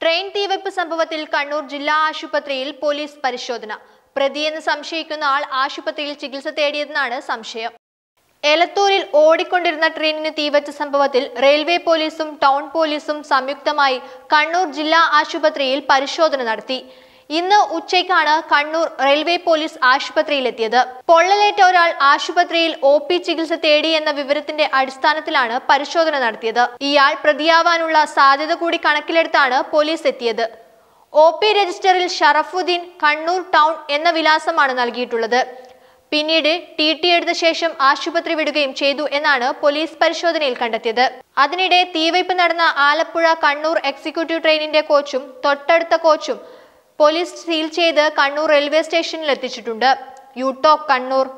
train തീവെപ്പ് സംഭവത്തിൽ കണ്ണൂർ ജില്ലാ ആശുപത്രിയിൽ പോലീസ് പരിശോധന പ്രതിയെന്ന് സംശയിക്കുന്ന ആൾ ആശുപത്രിയിൽ ചികിത്സ തേടിയതെന്നാണ് സംശയം എലത്തൂരിൽ ഓടിക്കൊണ്ടിരുന്ന ട്രെയിനിന് തീവച്ച സംഭവത്തിൽ റെയിൽവേ പോലീസും ടൗൺ പോലീസും സംയുക്തമായി കണ്ണൂർ ജില്ലാ ആശുപത്രിയിൽ പരിശോധന നടത്തി ഇന്ന് ഉച്ചയ്ക്കാണ് കണ്ണൂർ റെയിൽവേ പോലീസ് ആശുപത്രിയിലെത്തിയത് പൊള്ളലേറ്റ ഒരാൾ ആശുപത്രിയിൽ ഒ പി ചികിത്സ തേടി എന്ന വിവരത്തിന്റെ അടിസ്ഥാനത്തിലാണ് പരിശോധന നടത്തിയത് ഇയാൾ പ്രതിയാവാനുള്ള സാധ്യത കൂടി കണക്കിലെടുത്താണ് പോലീസ് എത്തിയത് ഒ പി രജിസ്റ്ററിൽ ഷറഫുദ്ദീൻ കണ്ണൂർ ടൗൺ എന്ന വിലാസമാണ് നൽകിയിട്ടുള്ളത് പിന്നീട് ടി ടി എടുത്ത ശേഷം ആശുപത്രി വിടുകയും ചെയ്തു എന്നാണ് പോലീസ് പരിശോധനയിൽ കണ്ടെത്തിയത് അതിനിടെ തീവയ്പ് നടന്ന ആലപ്പുഴ കണ്ണൂർ എക്സിക്യൂട്ടീവ് ട്രെയിനിന്റെ കോച്ചും തൊട്ടടുത്ത കോച്ചും പോലീസ് സീൽ ചെയ്ത് കണ്ണൂർ റെയിൽവേ സ്റ്റേഷനിൽ എത്തിച്ചിട്ടുണ്ട് യൂടോക് കണ്ണൂർ